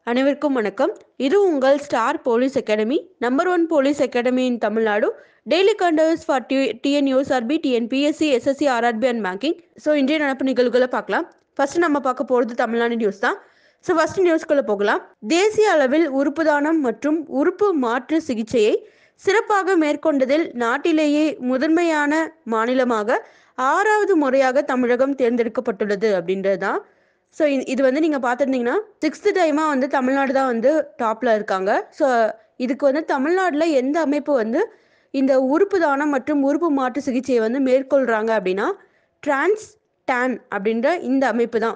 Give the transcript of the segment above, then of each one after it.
அனைவருக்கும் வணக்கம் இது உங்கள் star police academy number one police academy in Tamil Nadu daily கண்டர்ஸ் for T TNUSRB TNPSC SSC RRB and banking so இன்றைய நடப்பு நிகழ்வுகளை பார்க்கலாம் ஃபர்ஸ்ட் நம்ம பார்க்க போகிறது தமிழ்நாடு நியூஸ் தான் ஸோ ஃபர்ஸ்ட் நியூஸ்குள்ளே போகலாம் தேசிய அளவில் உறுப்பு தானம் மற்றும் உறுப்பு மாற்று சிகிச்சையை சிறப்பாக மேற்கொண்டதில் நாட்டிலேயே முதன்மையான மாநிலமாக ஆறாவது முறையாக தமிழகம் தேர்ந்தெடுக்கப்பட்டுள்ளது அப்படின்றது தான் ஸோ இது வந்து நீங்கள் பார்த்துருந்தீங்கன்னா சிக்ஸ்த்து டைமாக வந்து தமிழ்நாடு தான் வந்து டாப்பில் இருக்காங்க ஸோ இதுக்கு வந்து தமிழ்நாட்டில் எந்த அமைப்பு வந்து இந்த உறுப்பு தானம் மற்றும் உறுப்பு மாற்று சிகிச்சையை வந்து மேற்கொள்கிறாங்க அப்படின்னா டிரான்ஸ் டேன் அப்படின்ற இந்த அமைப்பு தான்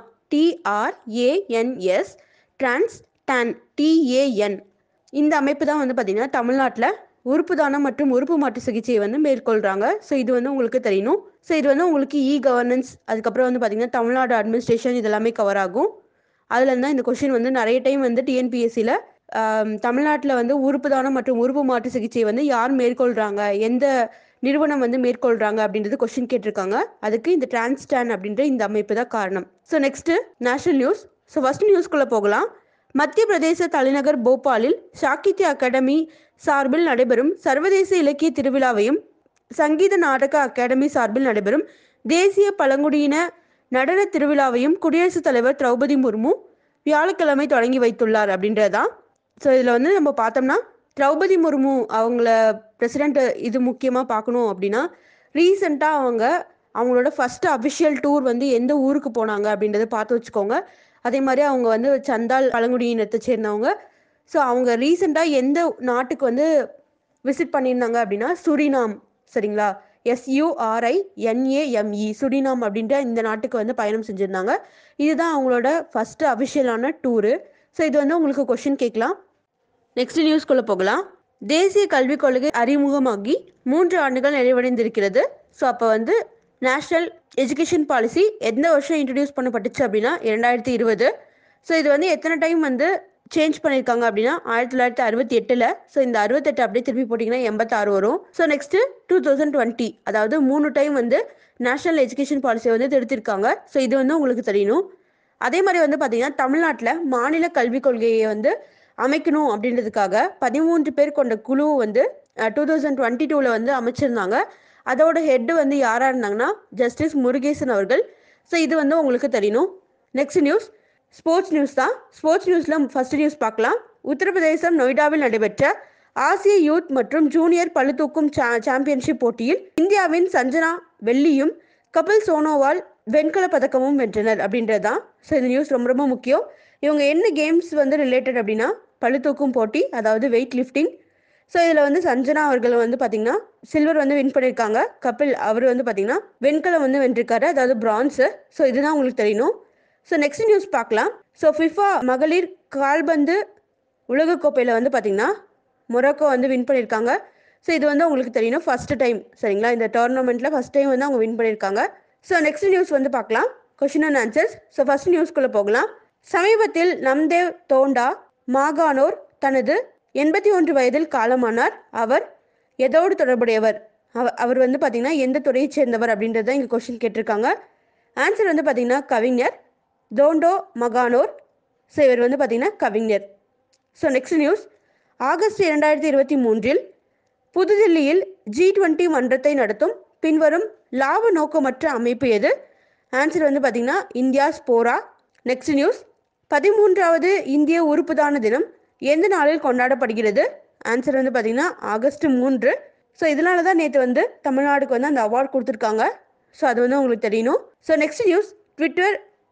டிஆர்ஏஎன்எஸ் டிரான்ஸ் டேன் டிஏஎன் இந்த அமைப்பு தான் வந்து பார்த்திங்கன்னா தமிழ்நாட்டில் உறுப்பு தானம் மற்றும் உறுப்பு மாற்று சிகிச்சையை வந்து மேற்கொள்கிறாங்க ஸோ இது வந்து உங்களுக்கு தெரியணும் ஸோ இது வந்து உங்களுக்கு இ கவர்னன்ஸ் அதுக்கப்புறம் வந்து பார்த்திங்கன்னா தமிழ்நாடு அட்மினிஸ்ட்ரேஷன் இதெல்லாமே கவர் ஆகும் அதில் இருந்தால் இந்த கொஷின் வந்து நிறைய டைம் வந்து டிஎன்பிஎஸ்சியில் தமிழ்நாட்டில் வந்து உறுப்பு தானம் மற்றும் உறுப்பு மாற்று சிகிச்சை வந்து யார் மேற்கொள்கிறாங்க எந்த நிறுவனம் வந்து மேற்கொள்கிறாங்க அப்படின்றது கொஷின் கேட்டிருக்காங்க அதுக்கு இந்த டிரான்ஸ்டான் அப்படின்ற இந்த அமைப்பு தான் காரணம் so next national news so first நியூஸ்குள்ளே போகலாம் மத்திய பிரதேச தலைநகர் போபாலில் சாகித்ய அகாடமி சார்பில் நடைபெறும் சர்வதேச இலக்கிய திருவிழாவையும் சங்கீத நாடக அகாடமி சார்பில் நடைபெறும் தேசிய பழங்குடியின நடன திருவிழாவையும் குடியரசுத் தலைவர் திரௌபதி முர்மு வியாழக்கிழமை தொடங்கி வைத்துள்ளார் அப்படின்றதான் ஸோ இதில் வந்து நம்ம பார்த்தோம்னா திரௌபதி முர்மு அவங்கள பிரசிடெண்ட் இது முக்கியமாக பார்க்கணும் அப்படின்னா ரீசெண்டாக அவங்க அவங்களோட ஃபஸ்ட்டு அஃபிஷியல் டூர் வந்து எந்த ஊருக்கு போனாங்க அப்படின்றத பார்த்து வச்சுக்கோங்க அதே மாதிரி அவங்க வந்து சந்தால் பழங்குடியினத்தை சேர்ந்தவங்க ஸோ அவங்க ரீசெண்டாக எந்த நாட்டுக்கு வந்து விசிட் பண்ணியிருந்தாங்க அப்படின்னா சுரினாம் சரிங்களா எஸ்யூஆர்ஐ என்ஏஎம்இ சுரினாம் அப்படின்ற இந்த நாட்டுக்கு வந்து பயணம் செஞ்சுருந்தாங்க இதுதான் அவங்களோட ஃபஸ்ட்டு அஃபிஷியலான டூரு ஸோ இது வந்து உங்களுக்கு கொஷின் கேட்கலாம் நெக்ஸ்ட் நியூஸ்குள்ளே போகலாம் தேசிய கல்விக் கொள்கை அறிமுகமாகி மூன்று ஆண்டுகள் நிறைவடைந்திருக்கிறது ஸோ அப்போ வந்து நேஷ்னல் எஜுகேஷன் பாலிசி எந்த வருஷம் இன்ட்ரடியூஸ் பண்ணப்பட்டுச்சு அப்படின்னா இரண்டாயிரத்தி இருபது ஸோ இது வந்து எத்தனை டைம் வந்து சேஞ்ச் பண்ணியிருக்காங்க அப்படின்னா ஆயிரத்தி தொள்ளாயிரத்தி அறுபத்தி எட்டில் ஸோ இந்த அறுபத்தெட்டு அப்படியே திருப்பி போட்டிங்கன்னா எண்பத்தாறு வரும் so next two thousand twenty அதாவது மூணு டைம் வந்து நேஷனல் எஜுகேஷன் பாலிசியை வந்து திருத்திருக்காங்க ஸோ இது வந்து உங்களுக்கு தெரியணும் அதே மாதிரி வந்து பார்த்தீங்கன்னா தமிழ்நாட்டில் மாநில கல்விக் கொள்கையை வந்து அமைக்கணும் அப்படின்றதுக்காக பதிமூன்று பேர் கொண்ட குழு வந்து டூ தௌசண்ட் டுவெண்ட்டி டூவில் வந்து அமைச்சிருந்தாங்க அதோட ஹெட்டு வந்து யாராக இருந்தாங்கன்னா ஜஸ்டிஸ் முருகேசன் அவர்கள் ஸோ இது வந்து உங்களுக்கு தெரியணும் நெக்ஸ்ட் நியூஸ் ஸ்போர்ட்ஸ் நியூஸ் தான் ஸ்போர்ட்ஸ் நியூஸில் ஃபர்ஸ்ட் நியூஸ் பார்க்கலாம் உத்தரப்பிரதேசம் நொய்டாவில் நடைபெற்ற ஆசிய யூத் மற்றும் ஜூனியர் பளுதூக்கும் சா சாம்பியன்ஷிப் போட்டியில் இந்தியாவின் சஞ்சனா வெள்ளியும் கபில் சோனோவால் வெண்கல பதக்கமும் வென்றனர் அப்படின்றது தான் ஸோ இந்த நியூஸ் ரொம்ப ரொம்ப முக்கியம் இவங்க என்ன கேம்ஸ் வந்து ரிலேட்டட் அப்படின்னா பளுதூக்கும் போட்டி அதாவது வெயிட் லிஃப்டிங் ஸோ இதில் வந்து சஞ்சனா அவர்கள் வந்து பார்த்தீங்கன்னா சில்வர் வந்து வின் பண்ணியிருக்காங்க கபில் அவர் வந்து பார்த்தீங்கன்னா வெண்கலம் வந்து வென்றிருக்காரு அதாவது பிரான்ஸு ஸோ இதுதான் உங்களுக்கு தெரியணும் ஸோ நெக்ஸ்ட் நியூஸ் பார்க்கலாம் ஸோ ஃபிஃபா மகளிர் கால்பந்து உலகக்கோப்பையில் வந்து பார்த்தீங்கன்னா மொரோக்கோ வந்து வின் பண்ணியிருக்காங்க ஸோ இது வந்து உங்களுக்கு தெரியணும் ஃபர்ஸ்ட் டைம் சரிங்களா இந்த டோர்னமெண்ட்டில் ஃபஸ்ட் டைம் வந்து அவங்க வின் பண்ணியிருக்காங்க ஸோ நெக்ஸ்ட் நியூஸ் வந்து பார்க்கலாம் question and answers so first நியூஸ்குள்ளே போகலாம் சமீபத்தில் நம்தேவ் தோண்டா மாகானோர் தனது எண்பத்தி ஒன்று வயதில் காலமானார் அவர் எதோடு தொடர்புடையவர் அவர் வந்து பார்த்தீங்கன்னா எந்த துறையை சேர்ந்தவர் அப்படின்றத இங்கே கொஷின் கேட்டிருக்காங்க ஆன்சர் வந்து பார்த்தீங்கன்னா கவிஞர் தோண்டோ மகானோர் ஸோ இவர் வந்து பார்த்தீங்கன்னா கவிஞர் ஸோ நெக்ஸ்ட் நியூஸ் ஆகஸ்ட் இரண்டாயிரத்தி இருபத்தி மூன்றில் புதுதில்லியில் ஜி டுவெண்ட்டி மன்றத்தை நடத்தும் பின்வரும் லாப நோக்கமற்ற அமைப்பு எது ஆன்சர் வந்து பார்த்தீங்கன்னா இந்தியா ஸ்போரா நெக்ஸ்ட் நியூஸ் பதிமூன்றாவது இந்திய உறுப்புதான தினம் எந்த நாளில் கொண்டாடப்படுகிறது ஆன்சர் வந்து பார்த்தீங்கன்னா ஆகஸ்ட் மூன்று ஸோ இதனால தான் நேற்று வந்து தமிழ்நாடுக்கு வந்து அந்த அவார்ட் கொடுத்துருக்காங்க ஸோ அது வந்து உங்களுக்கு தெரியணும் ஸோ நெக்ஸ்ட் நியூஸ் ட்விட்டர்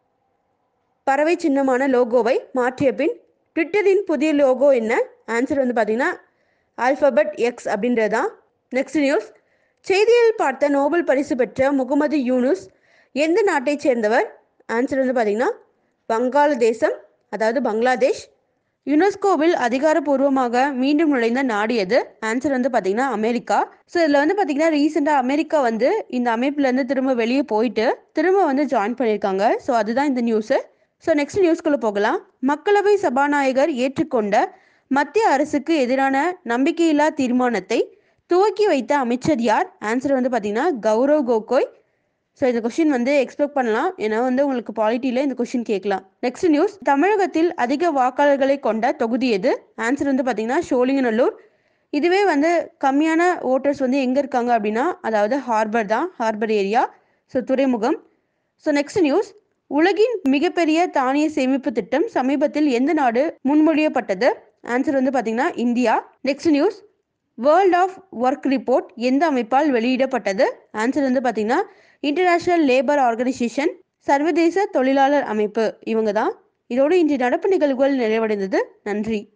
பறவை சின்னமான லோகோவை மாற்றிய பின் ட்விட்டரின் புதிய லோகோ என்ன ஆன்சர் வந்து பார்த்தீங்கன்னா ஆல்ஃபபெட் எக்ஸ் அப்படின்றது தான் நெக்ஸ்ட் நியூஸ் செய்தியில் பார்த்த நோபல் பரிசு பெற்ற முகமது யூனுஸ் எந்த நாட்டைச் சேர்ந்தவர் ஆன்சர் வந்து பார்த்தீங்கன்னா வங்காளதேசம் அதாவது பங்களாதேஷ் யுனெஸ்கோவில் அதிகாரப்பூர்வமாக மீண்டும் நுழைந்த நாடு எது ஆன்சர் வந்து பார்த்தீங்கன்னா அமெரிக்கா ஸோ இதில் வந்து பார்த்தீங்கன்னா ரீசெண்டாக அமெரிக்கா வந்து இந்த அமைப்புலேருந்து திரும்ப வெளியே போயிட்டு திரும்ப வந்து ஜாயின் பண்ணியிருக்காங்க ஸோ அதுதான் இந்த நியூஸு ஸோ நெக்ஸ்ட் நியூஸ்குள்ளே போகலாம் மக்களவை சபாநாயகர் ஏற்றுக்கொண்ட மத்திய அரசுக்கு எதிரான நம்பிக்கையில்லா தீர்மானத்தை துவக்கி வைத்த அமைச்சர் யார் ஆன்சர் வந்து பார்த்தீங்கன்னா கௌரவ் கோகோய் ஸோ இந்த கொஷின் வந்து எக்ஸ்பெக்ட் பண்ணலாம் ஏன்னா வந்து உங்களுக்கு பாலிட்டியில் இந்த கொஷின் கேட்கலாம் நெக்ஸ்ட் நியூஸ் தமிழகத்தில் அதிக வாக்காளர்களை கொண்ட தொகுதி எது ஆன்சர் வந்து பார்த்தீங்கன்னா சோழிங்கநல்லூர் இதுவே வந்து கம்மியான ஓட்டர்ஸ் வந்து எங்கே இருக்காங்க அப்படின்னா அதாவது ஹார்பர் தான் ஹார்பர் ஏரியா ஸோ துறைமுகம் ஸோ நெக்ஸ்ட் நியூஸ் உலகின் மிகப்பெரிய தானிய சேமிப்பு திட்டம் சமீபத்தில் எந்த நாடு முன்மொழியப்பட்டது ஆன்சர் வந்து பார்த்தீங்கன்னா India next news world of work report எந்த அமைப்பால் வெளியிடப்பட்டது ஆன்சர் வந்து பார்த்தீங்கன்னா இன்டர்நேஷனல் லேபர் ஆர்கனைசேஷன் சர்வதேச தொழிலாளர் அமைப்பு இவங்க தான் இதோடு இன்றைய நடப்பு நிகழ்வுகள் நிறைவடைந்தது நன்றி